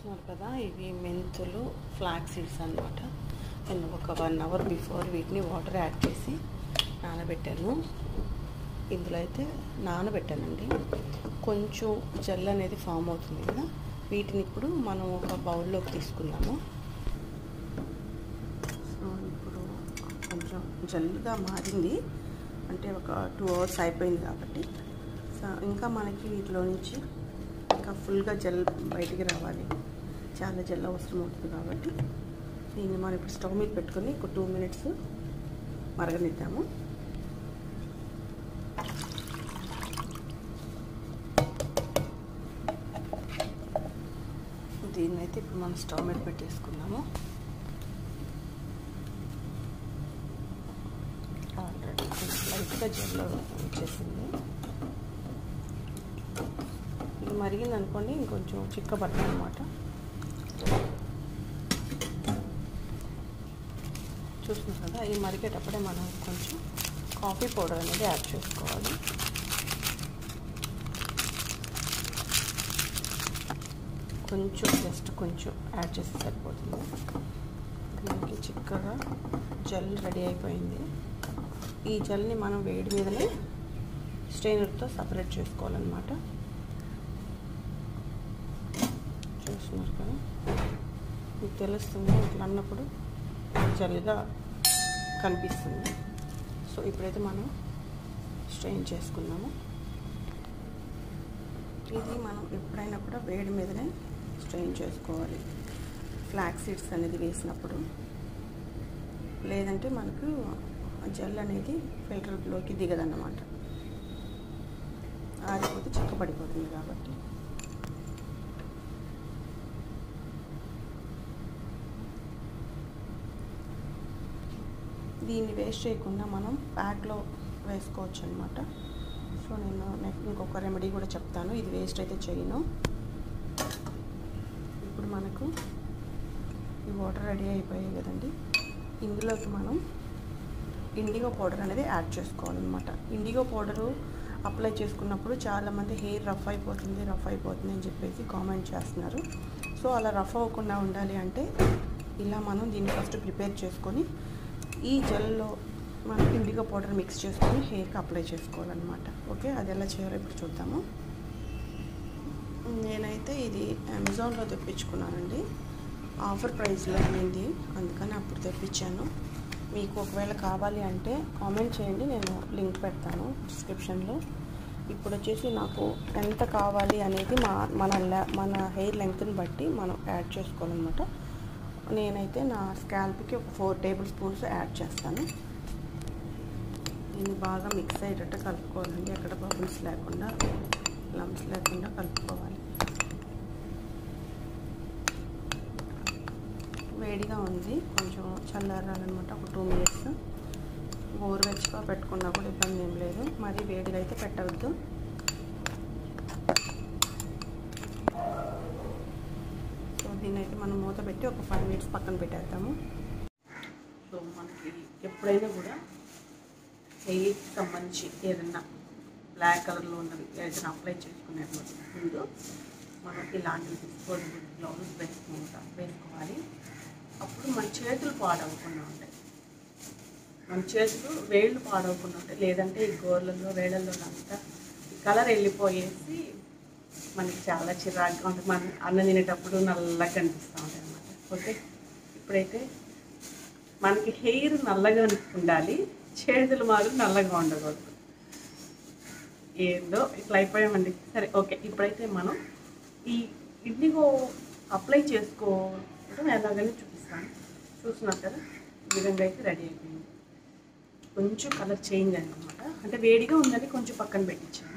చూస్తున్నారు కదా ఇవి మెంతులు ఫ్లాక్ సీడ్స్ అనమాట నేను ఒక వన్ అవర్ బిఫోర్ వీటిని వాటర్ యాడ్ చేసి నానబెట్టాను ఇందులో అయితే నానబెట్టానండి కొంచెం జెల్ అనేది ఫామ్ అవుతుంది కదా వీటిని ఇప్పుడు మనం ఒక బౌల్లోకి తీసుకుందాము సో ఇప్పుడు కొంచెం జల్గా మారింది అంటే ఒక టూ అవర్స్ అయిపోయింది కాబట్టి సో ఇంకా మనకి వీటిలో నుంచి ఇంకా ఫుల్గా జెల్ బయటికి రావాలి చాలా జెల్ అవసరం అవుతుంది కాబట్టి దీన్ని మనం ఇప్పుడు స్టవ్ మీద పెట్టుకొని ఒక టూ మినిట్స్ మరగనిద్దాము దీన్ని అయితే ఇప్పుడు మనం స్టవ్ మీద పెట్టేసుకుందాము ఆల్రెడీ లైట్గా జెల్లో వచ్చేసింది ఇది మరిగింది అనుకోండి ఇంకొంచెం చిక్కబడుతుంది అనమాట చూస్తున్నాం కదా ఇది మరిగేటప్పుడే మనం కొంచెం కాఫీ పౌడర్ అనేది యాడ్ చేసుకోవాలి కొంచెం జస్ట్ కొంచెం యాడ్ చేస్తే సరిపోతుంది దీనికి చిక్కగా జెల్ రెడీ అయిపోయింది ఈ జెల్ని మనం వేడి మీదనే స్ట్రైనర్తో సపరేట్ చేసుకోవాలన్నమాట చూస్తున్నారు కదా మీకు తెలుస్తుంది ఇట్లా అన్నప్పుడు జల్గా కనిపిస్తుంది సో ఇప్పుడైతే మనం స్ట్రెయిన్ చేసుకుందాము ఇది మనం ఎప్పుడైనా కూడా వేడి మీదనే స్ట్రెయిన్ చేసుకోవాలి ఫ్లాక్ సీడ్స్ అనేది వేసినప్పుడు లేదంటే మనకు జెల్ అనేది ఫిల్టర్లోకి దిగదన్నమాట ఆరిపోతే చిక్కబడిపోతుంది కాబట్టి దీన్ని వేస్ట్ చేయకుండా మనం ప్యాక్లో వేసుకోవచ్చు అనమాట సో నేను నెక్స్ట్ ఇంకొక రెమెడీ కూడా చెప్తాను ఇది వేస్ట్ అయితే చేయను ఇప్పుడు మనకు ఈ వాటర్ రెడీ అయిపోయాయి కదండి ఇందులోకి మనం ఇండిగో పౌడర్ అనేది యాడ్ చేసుకోవాలన్నమాట ఇండిగో పౌడరు అప్లై చేసుకున్నప్పుడు చాలామంది హెయిర్ రఫ్ అయిపోతుంది రఫ్ అయిపోతుంది అని చెప్పేసి కామెంట్ చేస్తున్నారు సో అలా రఫ్ అవ్వకుండా ఉండాలి అంటే ఇలా మనం దీన్ని ఫస్ట్ ప్రిపేర్ చేసుకొని ఈ జెల్లో మనం ఇండిగో పౌడర్ మిక్స్ చేసుకొని హెయిర్కి అప్లై చేసుకోవాలన్నమాట ఓకే అది ఎలా చేయాలో ఇప్పుడు చూద్దాము నేనైతే ఇది అమెజాన్లో తెప్పించుకున్నానండి ఆఫర్ ప్రైస్లో ఉంది అందుకని అప్పుడు తెప్పించాను మీకు ఒకవేళ కావాలి అంటే కామెంట్ చేయండి నేను లింక్ పెడతాను డిస్క్రిప్షన్లో ఇప్పుడు వచ్చేసి నాకు ఎంత కావాలి అనేది మా మన మన హెయిర్ లెంగ్త్ని బట్టి మనం యాడ్ చేసుకోవాలన్నమాట నేనైతే నా స్కాల్ప్కి ఒక ఫోర్ టేబుల్ స్పూన్స్ యాడ్ చేస్తాను దీన్ని బాగా మిక్స్ అయ్యేటట్టు కలుపుకోవాలండి ఎక్కడ బబుల్స్ లేకుండా లమ్స్ లేకుండా కలుపుకోవాలి వేడిగా ఉంది కొంచెం చల్లారాలన్నమాట ఒక టూ మినిట్స్ గోరువెచ్చగా పెట్టుకున్నా కూడా ఇబ్బంది ఏం లేదు మరి వేడిగా అయితే పెట్టవద్దు సో దీన్ని అయితే మనం మూత పెట్టి ఒక ఫైవ్ మినిట్స్ పక్కన పెట్టేద్దాము సో మనకి ఎప్పుడైనా కూడా హెయిర్కి సంబంధించి ఏదన్నా బ్లాక్ కలర్లో ఉన్నది ఏదైనా అప్లై చేసుకునేటువంటి ముందు మనం ఇలాంటివి డిస్పోజబుల్ గ్లౌజ్ వేసుకుంటా వేసుకోవాలి అప్పుడు మన చేతులు పాడవకుండా ఉంటాయి మన చేతులు వేళ్ళు పాడవకుండా ఉంటాయి లేదంటే ఈ గోర్లలో వేళ్ళల్లో అంతా ఈ కలర్ వెళ్ళిపోయేసి మనకి చాలా చిరాగ్గా ఉంటుంది మనం అన్నం తినేటప్పుడు నల్లగా కనిపిస్తూ ఉంటాయి అన్నమాట ఓకే ఇప్పుడైతే మనకి హెయిర్ నల్లగా ఉండాలి చేతులు మాత్రం నల్లగా ఉండకూడదు ఏందో ఇట్లా అయిపోయామండి సరే ఓకే ఇప్పుడైతే మనం ఈ ఇండిగో అప్లై చేసుకోవడం ఎలాగని చూపిస్తాను చూస్తున్నారు కదా ఈ విధంగా అయితే రెడీ అయిపోయింది కొంచెం కలర్ చేంజ్ అనమాట అంటే వేడిగా ఉందని కొంచెం పక్కన పెట్టించాను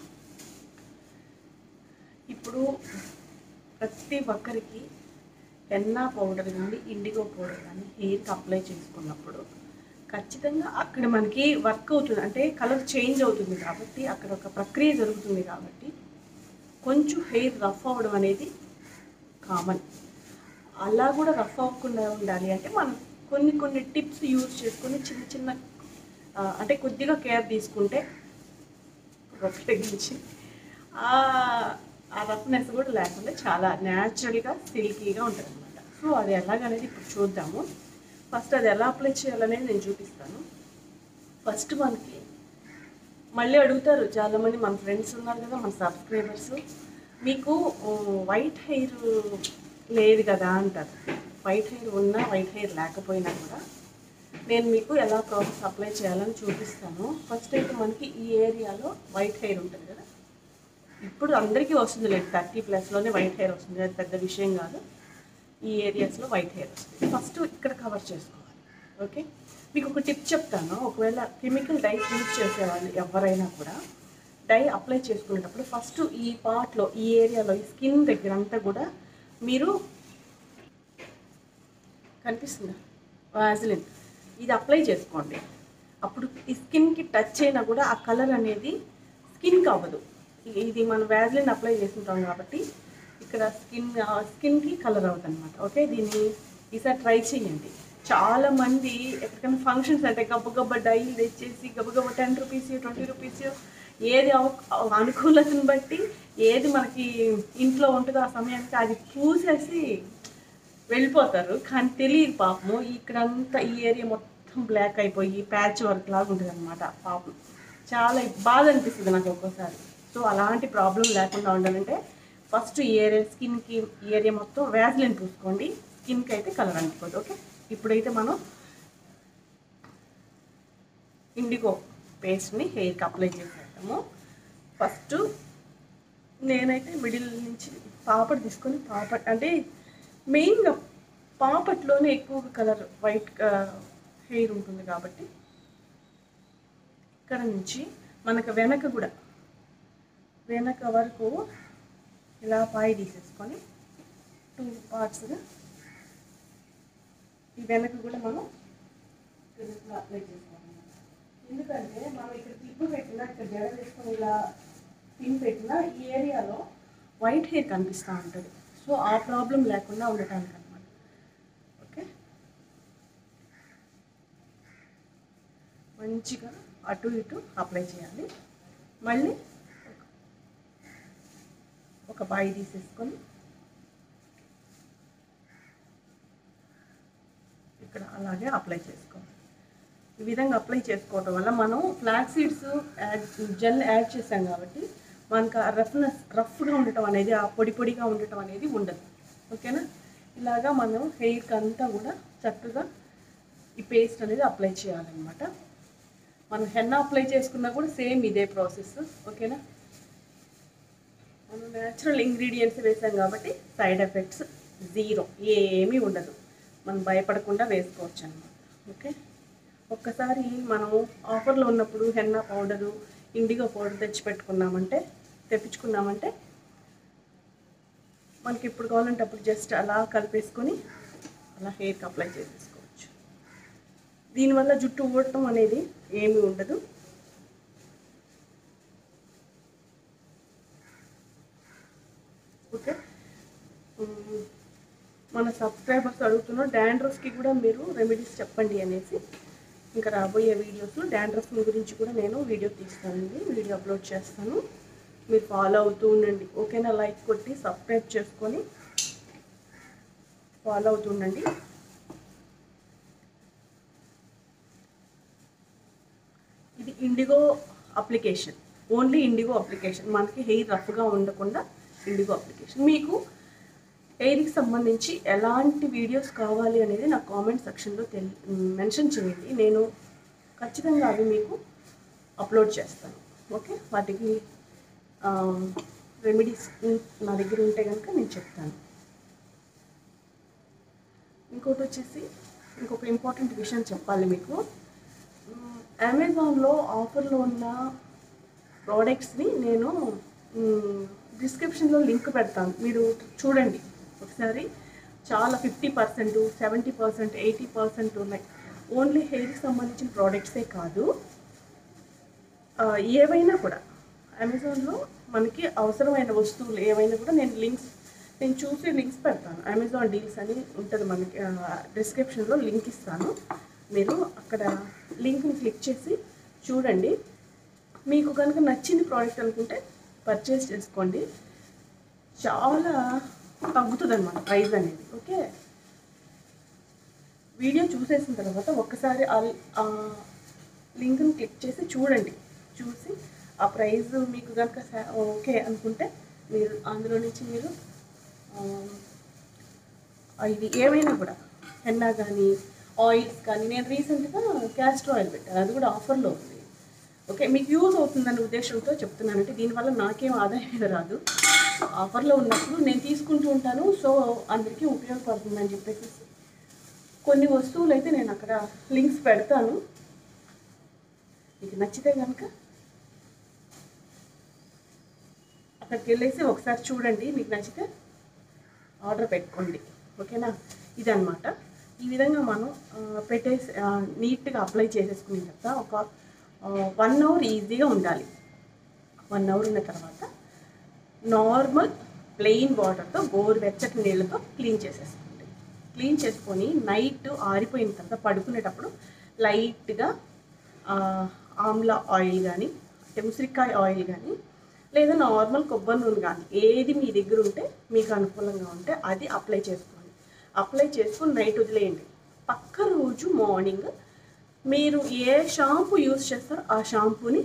ఇప్పుడు ప్రతి ఒక్కరికి హెన్నా పౌడర్ కానీ ఇండిగో పౌడర్ కానీ హెయిర్కి అప్లై చేసుకున్నప్పుడు ఖచ్చితంగా అక్కడ మనకి వర్క్ అవుతుంది అంటే కలర్ చేంజ్ అవుతుంది కాబట్టి అక్కడ ఒక ప్రక్రియ జరుగుతుంది కాబట్టి కొంచెం హెయిర్ రఫ్ అవ్వడం అనేది కామన్ అలా కూడా రఫ్ అవ్వకుండా ఉండాలి అంటే మనం కొన్ని కొన్ని టిప్స్ యూజ్ చేసుకొని చిన్న చిన్న ఆ, అంటే కొద్దిగా కేర్ తీసుకుంటే ఉపయోగించి ఆ ఆ రఫ్నెస్ కూడా లేకుండా చాలా న్యాచురల్గా సిల్కీగా ఉంటుంది అనమాట సో అది ఎలాగనేది ఇప్పుడు చూద్దాము ఫస్ట్ అది ఎలా అప్లై చేయాలనేది నేను చూపిస్తాను ఫస్ట్ మనకి మళ్ళీ అడుగుతారు చాలామంది మన ఫ్రెండ్స్ ఉన్నారు కదా మన సబ్స్క్రైబర్స్ మీకు వైట్ హెయిర్ లేదు కదా అంటారు వైట్ హెయిర్ ఉన్నా వైట్ హెయిర్ లేకపోయినా కూడా నేను మీకు ఎలా ప్రాసెస్ అప్లై చేయాలని చూపిస్తాను ఫస్ట్ అయితే మనకి ఈ ఏరియాలో వైట్ హెయిర్ ఉంటుంది కదా ఇప్పుడు అందరికీ వస్తుంది లేదు థర్టీ ప్లస్లోనే వైట్ హెయిర్ వస్తుంది అది పెద్ద విషయం కాదు ఈ ఏరియాస్లో వైట్ హెయిర్ వస్తుంది ఫస్ట్ ఇక్కడ కవర్ చేసుకోవాలి ఓకే మీకు ఒక టిప్ చెప్తాను ఒకవేళ కెమికల్ డై యూజ్ చేసేవాళ్ళు ఎవరైనా కూడా డై అప్లై చేసుకునేటప్పుడు ఫస్ట్ ఈ పార్ట్లో ఈ ఏరియాలో ఈ స్కిన్ దగ్గర అంతా కూడా మీరు కనిపిస్తుందా వాజిలిన్ ఇది అప్లై చేసుకోండి అప్పుడు ఈ స్కిన్కి టచ్ అయినా కూడా ఆ కలర్ అనేది స్కిన్కి అవ్వదు ఇ- ఇది మనం వ్యాజిలిన్ అప్లై చేసుకుంటాం కాబట్టి ఇక్కడ స్కిన్ స్కిన్కి కలర్ అవుతుంది అనమాట ఓకే దీన్ని ఈసారి ట్రై చేయండి చాలా మంది ఎక్కడికైనా ఫంక్షన్స్ అంటే గబ్బ గబ్బ డైలు తెచ్చేసి గబ్బ గబ్బ టెన్ రూపీస్ ట్వంటీ రూపీస్ ఏది అవ- అనుకూలతను బట్టి ఏది మనకి ఇంట్లో ఉంటుందో ఆ సమయానికి అది చూసేసి వెళ్ళిపోతారు కానీ తెలియదు పాపము ఇక్కడంతా ఈ ఏరియా మొత్తం బ్లాక్ అయిపోయి ప్యాచ్ వర్క్ లాగా ఉంటుంది అనమాట పాపం చాలా బాధ అనిపిస్తుంది నాకు ఒక్కోసారి సో అలాంటి ప్రాబ్లం లేకుండా ఉండాలంటే ఫస్ట్ ఈ ఏరియా స్కిన్కి ఈ ఏరియా మొత్తం వ్యాజ్లిన్ పూసుకోండి స్కిన్కి అయితే కలర్ అంటుకోదు ఓకే ఇప్పుడైతే మనం ఇండిగో పేస్ట్ని హెయిర్కి అప్లై చేసేద్దాము ఫస్ట్ నేనైతే మిడిల్ నుంచి పాపడ్ తీసుకొని పాపడ్ అంటే మెయిన్గా పాపట్లోనే ఎక్కువ కలర్ వైట్ హెయిర్ ఉంటుంది కాబట్టి ఇక్కడ నుంచి మనకు వెనక కూడా వెనక వరకు ఇలా పాయి తీసేసుకొని టూ పార్ట్స్గా ఈ వెనక కూడా మనం ఇలా అప్లై చేసుకోవాలి ఎందుకంటే మనం ఇక్కడ క్లిప్ పెట్టినా ఇక్కడ జడ వేసుకొని ఇలా పిన్ పెట్టినా ఈ ఏరియాలో వైట్ హెయిర్ కనిపిస్తూ ఉంటుంది సో ఆ ప్రాబ్లం లేకుండా ఉండటానికి అనమాట ఓకే మంచిగా అటు ఇటు అప్లై చేయాలి మళ్ళీ ఒక బాయి తీసేసుకొని ఇక్కడ అలాగే అప్లై చేసుకోవాలి ఈ విధంగా అప్లై చేసుకోవటం వల్ల మనం flax seeds add gel add చేసాం కాబట్టి మనకు ఆ రఫ్నెస్ రఫ్గా ఉండటం అనేది ఆ పొడి పొడిగా ఉండటం అనేది ఉండదు ఓకేనా ఇలాగా మనం హెయిర్కి అంతా కూడా చక్కగా ఈ పేస్ట్ అనేది అప్లై చేయాలన్నమాట మనం హెన్న అప్లై చేసుకున్నా కూడా సేమ్ ఇదే ప్రాసెస్ ఓకేనా మనం న్యాచురల్ ఇంగ్రీడియంట్స్ వేసాం కాబట్టి సైడ్ ఎఫెక్ట్స్ జీరో ఏమీ ఉండదు మనం భయపడకుండా వేసుకోవచ్చు అనమాట ఓకే ఒక్కసారి మనం ఆఫర్లో ఉన్నప్పుడు హెన్నా పౌడరు ఇండిగో పౌడర్ తెచ్చి పెట్టుకున్నామంటే తెప్పించుకున్నామంటే మనకి ఎప్పుడు కావాలంటే అప్పుడు జస్ట్ అలా కలిపేసుకొని అలా హెయిర్కి అప్లై చేసేసుకోవచ్చు దీనివల్ల జుట్టు ఊడటం అనేది ఏమీ ఉండదు ఓకే ఉమ్, మన సబ్స్క్రైబర్స్ అడుగుతున్నారు డాండ్రఫ్కి కూడా మీరు రెమెడీస్ చెప్పండి అనేసి ఇంకా రాబోయే వీడియోస్లో డాండ్రఫ్ గురించి కూడా నేను వీడియో తీస్తానండి వీడియో అప్లోడ్ చేస్తాను మీరు ఫాలో అవుతూ ఉండండి ఓకేనా లైక్ కొట్టి సబ్స్క్రైబ్ చేసుకొని ఫాలో అవుతూ ఉండండి ఇది indigo application only indigo application మనకి హెయిర్ రఫ్గా ఉండకుండా ఇండిగో అప్లికేషన్ మీకు హెయిర్కి సంబంధించి ఎలాంటి వీడియోస్ కావాలి అనేది నాకు కామెంట్ సెక్షన్లో తెలి మెన్షన్ చేయండి నేను ఖచ్చితంగా అవి మీకు అప్లోడ్ చేస్తాను ఓకే వాటికి రెమెడీస్ నా దగ్గర ఉంటే కనుక నేను చెప్తాను ఇంకోటి వచ్చేసి ఇంకొక ఇంపార్టెంట్ విషయం చెప్పాలి మీకు మ్, అమెజాన్లో ఆఫర్లో ఉన్న ప్రోడక్ట్స్ని నేను మ్, డిస్క్రిప్షన్లో లింక్ పెడతాను మీరు చూడండి ఒకసారి చాలా fifty percent seventy percent eighty percent ఉన్నాయి ఓన్లీ హెయిర్కి సంబంధించిన ప్రోడక్ట్సే కాదు ఆ, ఏవైనా కూడా అమెజాన్లో మనకి అవసరమైన వస్తువులు ఏవైనా కూడా నేను లింక్స్ నేను చూసి లింక్స్ పెడతాను అమెజాన్ డీల్స్ అని ఉంటుంది మనకి డిస్క్రిప్షన్లో లింక్ ఇస్తాను మీరు అక్కడ లింక్ని క్లిక్ చేసి చూడండి మీకు కనుక నచ్చింది ప్రోడక్ట్ అనుకుంటే పర్చేస్ చేసుకోండి చాలా తగ్గుతుంది అనమాట ప్రైస్ అనేది ఓకే వీడియో చూసేసిన తర్వాత ఒక్కసారి ఆ లింక్ని క్లిక్ చేసి చూడండి చూసి ఆ ప్రైస్ మీకు కనుక ఓకే అనుకుంటే మీరు అందులో నుంచి మీరు ఆ, ఇది ఏమైనా కూడా హెన్నా కానీ ఆయిల్స్ కానీ నేను రీసెంట్గా క్యాస్టర్ ఆయిల్ పెట్టాను అది కూడా ఆఫర్లో ఉంది ఓకే మీకు యూజ్ అవుతుందనే ఉద్దేశంతో చెప్తున్నాను అంటే దీనివల్ల నాకేం ఆదాయం ఏమీ రాదు ఆఫర్లో ఉన్నప్పుడు నేను తీసుకుంటూ ఉంటాను సో అందరికీ ఉపయోగపడుతుందని చెప్పేసి కొన్ని వస్తువులు అయితే నేను అక్కడ లింక్స్ పెడతాను మీకు నచ్చితే కనుక అక్కడికి వెళ్ళేసి ఒకసారి చూడండి మీకు నచ్చితే ఆర్డర్ పెట్టుకోండి ఓకేనా ఇదన్నమాట ఈ విధంగా మనం ఆ, పెట్టేసి ఆ, నీట్గా అప్లై చేసేసుకున్న తర్వాత ఒక వన్ అవర్ ఈజీగా ఉండాలి వన్ అవర్ ఉన్న తర్వాత నార్మల్ ప్లెయిన్ వాటర్తో గోరువెచ్చటి నీళ్ళతో క్లీన్ చేసేసుకోండి క్లీన్ చేసుకొని నైట్ ఆరిపోయిన తర్వాత పడుకునేటప్పుడు లైట్గా ఆమ్లా ఆయిల్ కానీ అంటే ఉసిరికాయ ఆయిల్ కానీ లేదా నార్మల్ కొబ్బరి నూనె కానీ ఏది మీ దగ్గర ఉంటే మీకు అనుకూలంగా ఉంటే అది అప్లై చేసుకోండి అప్లై చేసుకొని నైట్ వదిలేయండి పక్క రోజు మార్నింగ్ మీరు ఏ షాంపూ యూస్ చేస్తారో ఆ షాంపూని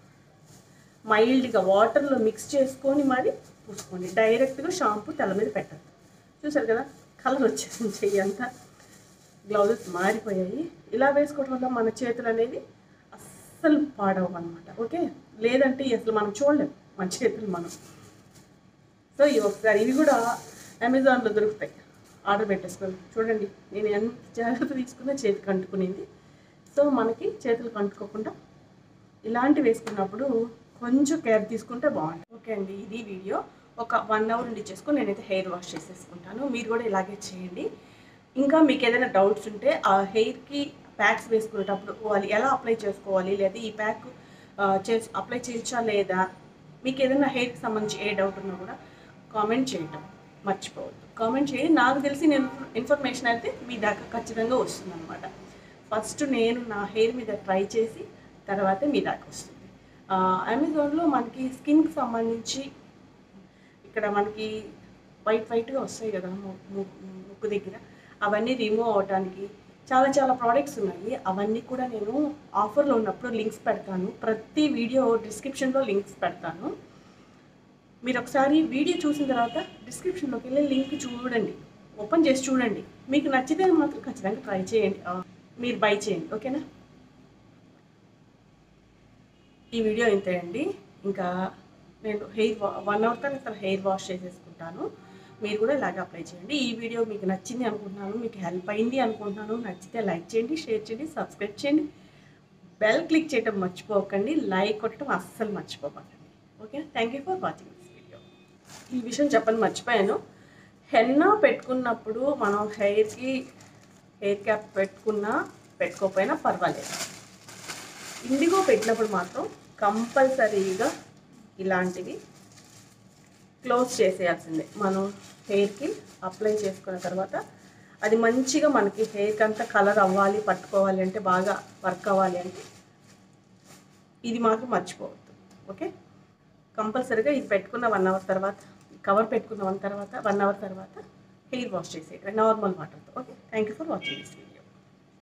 మైల్డ్గా వాటర్లో మిక్స్ చేసుకొని మరి పూసుకోండి డైరెక్ట్గా షాంపూ తల మీద పెట్టద్దు చూసారు కదా కలర్ వచ్చేసింది చెయ్యి అంతా గ్లౌజెస్ మారిపోయాయి ఇలా వేసుకోవడం వల్ల మన చేతులు అనేది అస్సలు పాడవు అనమాట ఓకే లేదంటే అసలు మనం చూడలేము మన చేతులు మనం సో ఇవి ఒకసారి ఇవి కూడా అమెజాన్లో దొరుకుతాయి ఆర్డర్ పెట్టేసుకోండి చూడండి నేను ఎంత జాగ్రత్త తీసుకున్నా చేతికి అంటుకునింది సో మనకి చేతులకు అంటుకోకుండా ఇలాంటివి వేసుకున్నప్పుడు కొంచెం కేర్ తీసుకుంటే బాగుంటుంది ఓకే అండి ఇది వీడియో ఒక వన్ అవర్ ఉండి చేసుకొని నేనైతే హెయిర్ వాష్ చేసేసుకుంటాను మీరు కూడా ఇలాగే చేయండి ఇంకా మీకు ఏదైనా డౌట్స్ ఉంటే ఆ హెయిర్కి ప్యాక్స్ వేసుకునేటప్పుడు వాళ్ళు ఎలా అప్లై చేసుకోవాలి లేదా ఈ ప్యాక్ చేసి అప్లై చేయొచ్చా లేదా మీకు ఏదైనా హెయిర్కి సంబంధించి ఏ డౌట్ ఉన్నా కూడా కామెంట్ చేయటం మర్చిపోవద్దు కామెంట్ చేయండి నాకు తెలిసి నేను ఇన్ఫర్మేషన్ అయితే మీ దాకా ఖచ్చితంగా వస్తుంది అనమాట ఫస్ట్ నేను నా హెయిర్ మీద ట్రై చేసి తర్వాతే మీ దాకా వస్తుంది ఆ, అమెజాన్లో మనకి స్కిన్కి సంబంధించి ఇక్కడ మనకి వైట్ వైట్గా వస్తాయి కదా ము- ము- ముక్కు దగ్గర అవన్నీ రిమూవ్ అవడానికి చాలా చాలా ప్రోడక్ట్స్ ఉన్నాయి అవన్నీ కూడా నేను ఆఫర్లో ఉన్నప్పుడు లింక్స్ పెడతాను ప్రతి వీడియో డిస్క్రిప్షన్లో లింక్స్ పెడతాను మీరు ఒకసారి వీడియో చూసిన తర్వాత డిస్క్రిప్షన్లోకి వెళ్ళి లింక్ చూడండి ఓపెన్ చేసి చూడండి మీకు నచ్చితే మాత్రం ఖచ్చితంగా ట్రై చేయండి ఆ, మీరు బై చేయండి ఓకేనా ఈ వీడియో ఇంతే అండి ఇంకా నేను హెయిర్ వా వన్ అవర్ తర్వాత హెయిర్ వాష్ చేసేసుకుంటాను మీరు కూడా ఇలాగే అప్లై చేయండి ఈ వీడియో మీకు నచ్చింది అనుకుంటున్నాను మీకు హెల్ప్ అయింది అనుకుంటున్నాను నచ్చితే లైక్ చేయండి షేర్ చేయండి సబ్స్క్రైబ్ చేయండి బెల్ క్లిక్ చేయడం మర్చిపోకండి లైక్ కొట్టడం అస్సలు మర్చిపోకండి okay thank you for watching this video ఈ విషయం చెప్పని మర్చిపోయాను హెన్నా పెట్టుకున్నప్పుడు మనం హెయిర్కి హెయిర్ క్యాప్ పెట్టుకున్నా పెట్టుకోకపోయినా పర్వాలేదు ఇండిగో పెట్టినప్పుడు మాత్రం కంపల్సరీగా ఇలాంటివి క్లోజ్ చేసేయాల్సిందే మనం హెయిర్కి అప్లై చేసుకున్న తర్వాత అది మంచిగా మనకి హెయిర్కి అంతా కలర్ అవ్వాలి పట్టుకోవాలి అంటే బాగా వర్క్ అవ్వాలి అంటే ఇది మాత్రం మర్చిపోవద్దు ఓకే కంపల్సరీగా ఇది పెట్టుకున్న వన్ అవర్ తర్వాత కవర్ పెట్టుకున్న వన్ తర్వాత వన్ అవర్ తర్వాత హెయిర్ వాష్ చేసేయండి నార్మల్ వాటర్తో okay thank you for watching this video